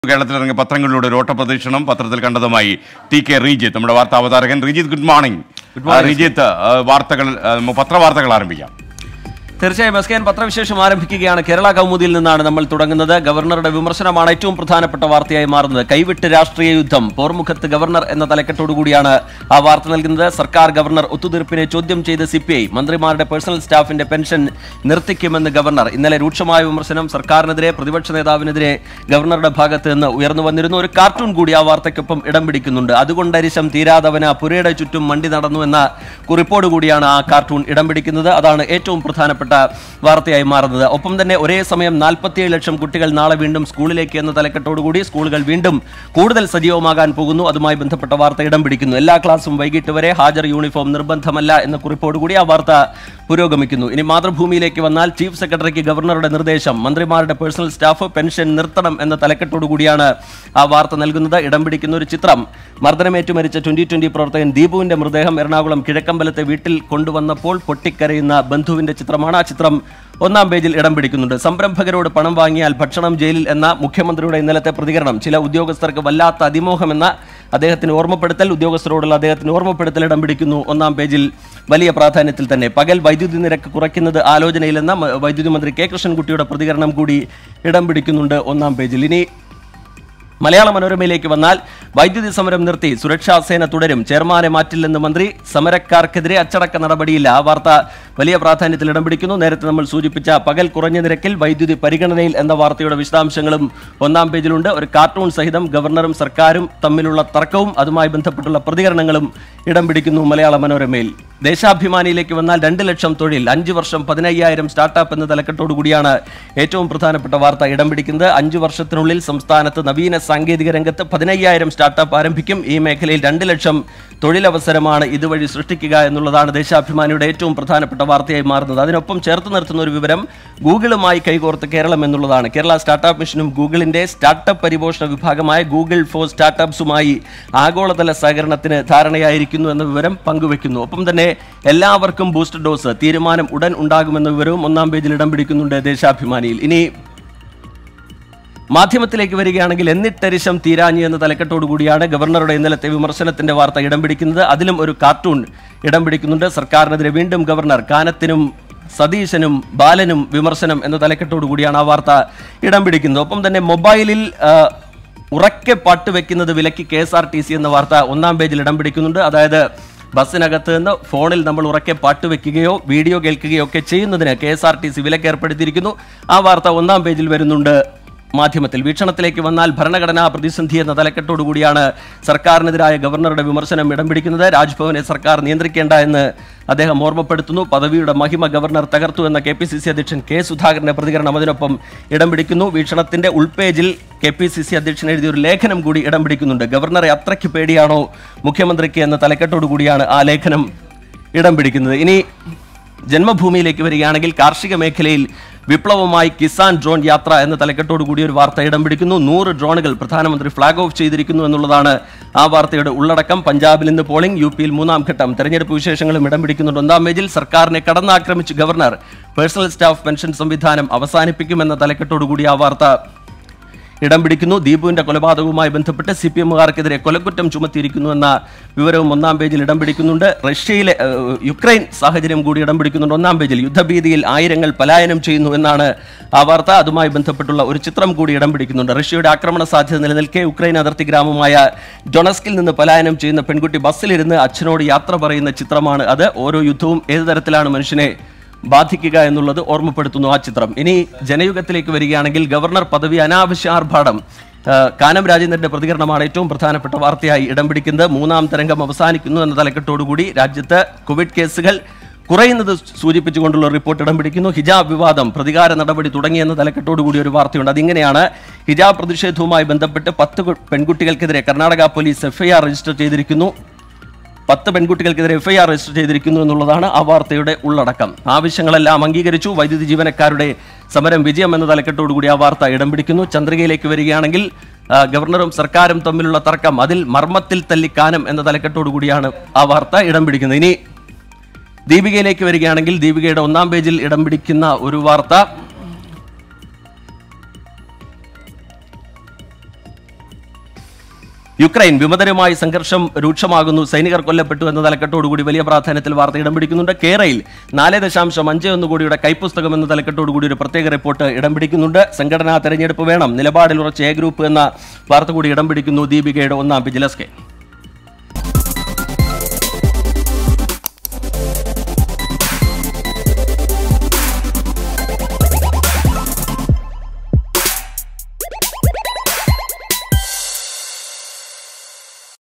കേരളത്തിലിറങ്ങിയ പത്രങ്ങളിലൂടെ ഒരു ഓട്ടപ്രദക്ഷിണം പത്രത്തിൽ കണ്ടതുമായി ടി കെ റീജിത്ത് നമ്മുടെ വാർത്താ അവതാരകൻ റീജിത്ത് ഗുഡ് മോർണിംഗ് ആ, റീജിത്ത് ആ, വാർത്തകൾ ആ, പത്രവാർത്തകൾ ആരംഭിക്കാം തീർച്ചയായും എസ് കെ എൻ പത്രവിശേഷം ആരംഭിക്കുകയാണ് കേരള കൗമുദിയിൽ നിന്നാണ് നമ്മൾ തുടങ്ങുന്നത് ഗവർണറുടെ വിമർശനമാണ് ഏറ്റവും പ്രധാനപ്പെട്ട വാർത്തയായി മാറുന്നത് കൈവിട്ട് രാഷ്ട്രീയ യുദ്ധം പോർമുഖത്ത് ഗവർണർ എന്ന തലക്കെട്ടോടു കൂടിയാണ് ആ വാർത്ത നൽകുന്നത് സർക്കാർ ഗവർണർ ഒത്തുതീർപ്പിനെ ചോദ്യം ചെയ്ത് സി പി ഐ മന്ത്രിമാരുടെ പേഴ്സണൽ സ്റ്റാഫിന്റെ പെൻഷൻ നിർത്തിക്കുമെന്ന് ഗവർണർ ഇന്നലെ രൂക്ഷമായ വിമർശനം സർക്കാരിനെതിരെ പ്രതിപക്ഷ നേതാവിനെതിരെ ഗവർണറുടെ ഭാഗത്ത് നിന്ന് ഉയർന്നു വന്നിരുന്നു ഒരു കാർട്ടൂൺ കൂടി ആ വാർത്തയ്ക്കൊപ്പം ഇടം പിടിക്കുന്നുണ്ട് അതുകൊണ്ടരിശം തീരാതവന പുരയുടെ ചുറ്റും മണ്ടി നടന്നു എന്ന കുറിപ്പോട് കൂടിയാണ് ആ കാർട്ടൂൺ ഇടം പിടിക്കുന്നത് അതാണ് ഏറ്റവും പ്രധാനപ്പെട്ട വാർത്തയായി മാറുന്നത് ഒപ്പം തന്നെ ഒരേ സമയം നാൽപ്പത്തിയേഴ് ലക്ഷം കുട്ടികൾ നാളെ വീണ്ടും സ്കൂളിലേക്ക് എന്ന തലക്കെട്ടോടുകൂടി സ്കൂളുകൾ വീണ്ടും കൂടുതൽ സജീവമാകാൻ പോകുന്നു അതുമായി ബന്ധപ്പെട്ട വാർത്ത ഇടം പിടിക്കുന്നു എല്ലാ ക്ലാസും വൈകിട്ട് വരെ ഹാജർ യൂണിഫോം നിർബന്ധമല്ല എന്ന കുറിപ്പോടുകൂടി ആ വാർത്ത പുരോഗമിക്കുന്നു ഇനി മാതൃഭൂമിയിലേക്ക് വന്നാൽ ചീഫ് സെക്രട്ടറിക്ക് ഗവർണറുടെ നിർദ്ദേശം മന്ത്രിമാരുടെ പേഴ്സണൽ സ്റ്റാഫ് പെൻഷൻ നിർത്തണം എന്ന തലക്കെട്ടോടു കൂടിയാണ് ആ വാർത്ത നൽകുന്നത് ഇടം പിടിക്കുന്ന ഒരു ചിത്രം മർദ്ദനമേറ്റു മരിച്ച ട്വന്റി ട്വന്റി പ്രവർത്തകൻ ദീപുവിന്റെ മൃതദേഹം എറണാകുളം കിഴക്കമ്പലത്തെ വീട്ടിൽ കൊണ്ടുവന്നപ്പോൾ പൊട്ടിക്കരയുന്ന ബന്ധുവിന്റെ ചിത്രമാണ് ആ ചിത്രം ഒന്നാം പേജിൽ ഇടം പിടിക്കുന്നുണ്ട് സംരംഭകരോട് പണം വാങ്ങിയാൽ ഭക്ഷണം ജയിലിൽ എന്ന മുഖ്യമന്ത്രിയുടെ ഇന്നലത്തെ പ്രതികരണം ചില ഉദ്യോഗസ്ഥർക്ക് വല്ലാത്ത അതിമോഹമെന്ന അദ്ദേഹത്തിന് ഓർമ്മപ്പെടുത്തൽ ഉദ്യോഗസ്ഥരോടുള്ള അദ്ദേഹത്തിന് ഓർമ്മപ്പെടുത്തൽ ഇടം പിടിക്കുന്നു ഒന്നാം പേജിൽ വലിയ പ്രാധാന്യത്തിൽ തന്നെ പകൽ വൈദ്യുതി നിരക്ക് കുറയ്ക്കുന്നത് ആലോചനയിലെന്ന മ- വൈദ്യുതി മന്ത്രി കെ കൃഷ്ണൻകുട്ടിയുടെ പ്രതികരണം കൂടി ഇടം പിടിക്കുന്നുണ്ട് ഒന്നാം പേജിൽ ഇനി മലയാള മനോരമയിലേക്ക് വന്നാൽ വൈദ്യുതി സമരം നിർത്തി സുരക്ഷാ സേന തുടരും ചെയർമാനെ മാറ്റില്ലെന്ന് മന്ത്രി സമരക്കാർക്കെതിരെ അച്ചടക്ക നടപടിയില്ല ആ വാർത്ത വലിയ പ്രാധാന്യത്തിൽ ഇടം പിടിക്കുന്നു നേരത്തെ നമ്മൾ സൂചിപ്പിച്ച പകൽ കുറഞ്ഞ നിരക്കിൽ വൈദ്യുതി പരിഗണനയിൽ എന്ന വാർത്തയുടെ വിശദാംശങ്ങളും ഒന്നാം പേജിലുണ്ട് ഒരു കാർട്ടൂൺ സഹിതം ഗവർണറും സർക്കാരും തമ്മിലുള്ള തർക്കവും അതുമായി ബന്ധപ്പെട്ടുള്ള പ്രതികരണങ്ങളും ഇടം പിടിക്കുന്നു മലയാള മനോരമയിൽ ദേശാഭിമാനിയിലേക്ക് വന്നാൽ രണ്ട് ലക്ഷം തൊഴിൽ അഞ്ച് വർഷം പതിനയ്യായിരം സ്റ്റാർട്ടപ്പ് എന്ന തലക്കെട്ടോടു കൂടിയാണ് ഏറ്റവും പ്രധാനപ്പെട്ട വാർത്ത ഇടം പിടിക്കുന്നത് അഞ്ചു വർഷത്തിനുള്ളിൽ സംസ്ഥാനത്ത് നവീന സാങ്കേതിക രംഗത്ത് പതിനയ്യായിരം സ്റ്റാർട്ടപ്പ് ആരംഭിക്കും ഈ മേഖലയിൽ രണ്ട് ലക്ഷം തൊഴിലവസരമാണ് ഇതുവഴി സൃഷ്ടിക്കുക എന്നുള്ളതാണ് ദേശാഭിമാനിയുടെ ഏറ്റവും പ്രധാനപ്പെട്ട വാർത്തയായി മാറുന്നത് അതിനൊപ്പം ചേർത്ത് നിർത്തുന്ന ഒരു വിവരം ഗൂഗിളുമായി കൈകോർത്ത് കേരളം എന്നുള്ളതാണ് കേരള സ്റ്റാർട്ടപ്പ് മിഷനും ഗൂഗിളിന്റെ സ്റ്റാർട്ടപ്പ് പരിപോഷണ വിഭാഗമായ ഗൂഗിൾ ഫോർ സ്റ്റാർട്ടപ്സുമായി ആഗോളതല സഹകരണത്തിന് ധാരണയായിരിക്കുന്നു എന്ന വിവരം പങ്കുവെക്കുന്നു ഒപ്പം തന്നെ എല്ലാവർക്കും ബൂസ്റ്റർ ഡോസ് തീരുമാനം ഉടൻ ഉണ്ടാകുമെന്ന വിവരവും ഒന്നാം പേജിൽ ഇടം പിടിക്കുന്നുണ്ട് ദേശാഭിമാനിയിൽ ഇനി മാധ്യമത്തിലേക്ക് വരികയാണെങ്കിൽ എന്നിട്ടരിശം തീരാഞ്ഞു എന്ന തലക്കെട്ടോടു കൂടിയാണ് ഗവർണറുടെ ഇന്നലത്തെ വിമർശനത്തിന്റെ വാർത്ത ഇടം പിടിക്കുന്നത് അതിലും ഒരു കാർട്ടൂൺ ഇടം പിടിക്കുന്നുണ്ട് സർക്കാരിനെതിരെ വീണ്ടും ഗവർണർ കാനത്തിനും സതീശനും ബാലനും വിമർശനം എന്ന തലക്കെട്ടോടു കൂടിയാണ് ആ വാർത്ത ഇടം പിടിക്കുന്നത് ഒപ്പം തന്നെ മൊബൈലിൽ ആ, ഉറക്കെ പാട്ട് വെക്കുന്നത് വിലക്കി K S R T C എന്ന വാർത്ത ഒന്നാം പേജിൽ ഇടം പിടിക്കുന്നുണ്ട് അതായത് ബസ്സിനകത്ത് നിന്ന് ഫോണിൽ നമ്മൾ ഉറക്കെ പാട്ട് വെക്കുകയോ വീഡിയോ കേൾക്കുകയോ ഒക്കെ ചെയ്യുന്നതിന് K S R T C വിലക്ക് ഏർപ്പെടുത്തിയിരിക്കുന്നു ആ വാർത്ത ഒന്നാം പേജിൽ വരുന്നുണ്ട് മാധ്യമത്തിൽ വീക്ഷണത്തിലേക്ക് വന്നാൽ ഭരണഘടനാ പ്രതിസന്ധി എന്ന തലക്കെട്ടോടു കൂടിയാണ് സർക്കാരിനെതിരായ ഗവർണറുടെ വിമർശനം ഇടം പിടിക്കുന്നത് രാജ്ഭവനെ സർക്കാർ നിയന്ത്രിക്കേണ്ട എന്ന് അദ്ദേഹം ഓർമ്മപ്പെടുത്തുന്നു പദവിയുടെ മഹിമ ഗവർണർ തകർത്തു എന്ന കെ പി സി സി അധ്യക്ഷൻ കെ സുധാകരന്റെ പ്രതികരണം അതിനൊപ്പം ഇടം പിടിക്കുന്നു വീക്ഷണത്തിന്റെ ഉൾപേജിൽ കെ പി സി സി അധ്യക്ഷൻ എഴുതിയ ഒരു ലേഖനം കൂടി ഇടം പിടിക്കുന്നുണ്ട് ഗവർണറെ അത്രയ്ക്ക് പേടിയാണോ മുഖ്യമന്ത്രിക്ക് എന്ന തലക്കെട്ടോടു കൂടിയാണ് ആ ലേഖനം ഇടം പിടിക്കുന്നത് ഇനി ജന്മഭൂമിയിലേക്ക് വരികയാണെങ്കിൽ കാർഷിക മേഖലയിൽ വിപ്ലവമായി കിസാൻ ഡ്രോൺ യാത്ര എന്ന തലക്കെട്ടോടു കൂടി ഒരു വാർത്ത ഇടം പിടിക്കുന്നു നൂറ് ഡ്രോണുകൾ പ്രധാനമന്ത്രി ഫ്ളാഗ് ഓഫ് ചെയ്തിരിക്കുന്നു എന്നുള്ളതാണ് ആ വാർത്തയുടെ ഉള്ളടക്കം പഞ്ചാബിൽ ഇന്ന് പോളിംഗ് യു പിയിൽ മൂന്നാം ഘട്ടം തെരഞ്ഞെടുപ്പ് വിശേഷങ്ങളും ഇടം പിടിക്കുന്നുണ്ട് ഒന്നാം പേജിൽ സർക്കാരിനെ കടന്നാക്രമിച്ച് ഗവർണർ പേഴ്സണൽ സ്റ്റാഫ് പെൻഷൻ സംവിധാനം അവസാനിപ്പിക്കുമെന്ന തലക്കെട്ടോടു കൂടി ആ വാർത്ത ഇടം പിടിക്കുന്നു ദീപുവിന്റെ കൊലപാതകവുമായി ബന്ധപ്പെട്ട് സി പി എമ്മുകാർക്കെതിരെ കൊലക്കുറ്റം ചുമത്തിയിരിക്കുന്നു എന്ന വിവരവും ഒന്നാം പേജിൽ ഇടം പിടിക്കുന്നുണ്ട് റഷ്യയിലെ ഏഹ്, യുക്രൈൻ സാഹചര്യം കൂടി ഇടം പിടിക്കുന്നുണ്ട് ഒന്നാം പേജിൽ യുദ്ധഭീതിയിൽ ആയിരങ്ങൾ പലായനം ചെയ്യുന്നു എന്നാണ് ആ വാർത്ത അതുമായി ബന്ധപ്പെട്ടുള്ള ഒരു ചിത്രം കൂടി ഇടം പിടിക്കുന്നുണ്ട് റഷ്യയുടെ ആക്രമണ സാധ്യത നിലനിൽക്കെ ഉക്രൈൻ അതിർത്തി ഗ്രാമമായ ഡൊണസ്കിൽ നിന്ന് പലായനം ചെയ്യുന്ന പെൺകുട്ടി ബസ്സിലിരുന്ന് അച്ഛനോട് യാത്ര പറയുന്ന ചിത്രമാണ് അത് ഓരോ യുദ്ധവും ഏത് തരത്തിലാണ് മനുഷ്യനെ ബാധിക്കുക എന്നുള്ളത് ഓർമ്മപ്പെടുത്തുന്നു ആ ചിത്രം ഇനി ജനയുഗത്തിലേക്ക് വരികയാണെങ്കിൽ ഗവർണർ പദവി അനാവശ്യ ആർഭാടം ആ, കാനം രാജേന്ദ്രന്റെ പ്രതികരണമാണ് ഏറ്റവും പ്രധാനപ്പെട്ട വാർത്തയായി ഇടം പിടിക്കുന്നത് മൂന്നാം തരംഗം അവസാനിക്കുന്നു എന്ന തലക്കെട്ടോടുകൂടി രാജ്യത്ത് കോവിഡ് കേസുകൾ കുറയുന്നത് സൂചിപ്പിച്ചുകൊണ്ടുള്ള റിപ്പോർട്ട് ഇടം പിടിക്കുന്നു ഹിജാബ് വിവാദം പ്രതികാര നടപടി തുടങ്ങിയെന്ന തലക്കെട്ടോടുകൂടി ഒരു വാർത്തയുണ്ട് അതിങ്ങനെയാണ് ഹിജാബ് പ്രതിഷേധവുമായി ബന്ധപ്പെട്ട് പത്ത് കു- പെൺകുട്ടികൾക്കെതിരെ കർണാടക പോലീസ് എഫ്ഐആർ രജിസ്റ്റർ ചെയ്തിരിക്കുന്നു പത്ത് പെൺകുട്ടികൾക്കെതിരെ എഫ്ഐആർ രജിസ്റ്റർ ചെയ്തിരിക്കുന്നു എന്നുള്ളതാണ് ആ വാർത്തയുടെ ഉള്ളടക്കം ആവശ്യങ്ങളെല്ലാം അംഗീകരിച്ചു വൈദ്യുതി ജീവനക്കാരുടെ സമരം വിജയം എന്ന തലക്കെട്ടോടുകൂടി ആ വാർത്ത ഇടം പിടിക്കുന്നു ചന്ദ്രികയിലേക്ക് വരികയാണെങ്കിൽ ആ, ഗവർണറും സർക്കാരും തമ്മിലുള്ള തർക്കം അതിൽ മർമ്മത്തിൽ തല്ലിക്കാനം എന്ന തലക്കെട്ടോടുകൂടിയാണ് ആ വാർത്ത ഇടം പിടിക്കുന്നത് ഇനി ദീപികയിലേക്ക് വരികയാണെങ്കിൽ ദീപികയുടെ ഒന്നാം പേജിൽ ഇടം പിടിക്കുന്ന ഒരു വാർത്ത യുക്രൈൻ വിമതരുമായി സംഘർഷം രൂക്ഷമാകുന്നു സൈനികർ കൊല്ലപ്പെട്ടു എന്ന തലക്കെട്ടോടുകൂടി വലിയ പ്രാധാന്യത്തിൽ വാർത്ത ഇടം പിടിക്കുന്നുണ്ട് കേരളയിൽ നാല് ദശാംശം അഞ്ച് ഒന്ന് കോടിയുടെ കൈപ്പുസ്തകം എന്ന തലക്കെട്ടോടുകൂടി ഒരു പ്രത്യേക റിപ്പോർട്ട് ഇടം പിടിക്കുന്നുണ്ട് സംഘടനാ തെരഞ്ഞെടുപ്പ് വേണം നിലപാടിൽ ഉറച്ച എ ഗ്രൂപ്പ് എന്ന വാർത്ത കൂടി ഇടം പിടിക്കുന്നു ദീപികയുടെ ഒന്നാം പേജിൽ എസ് കെ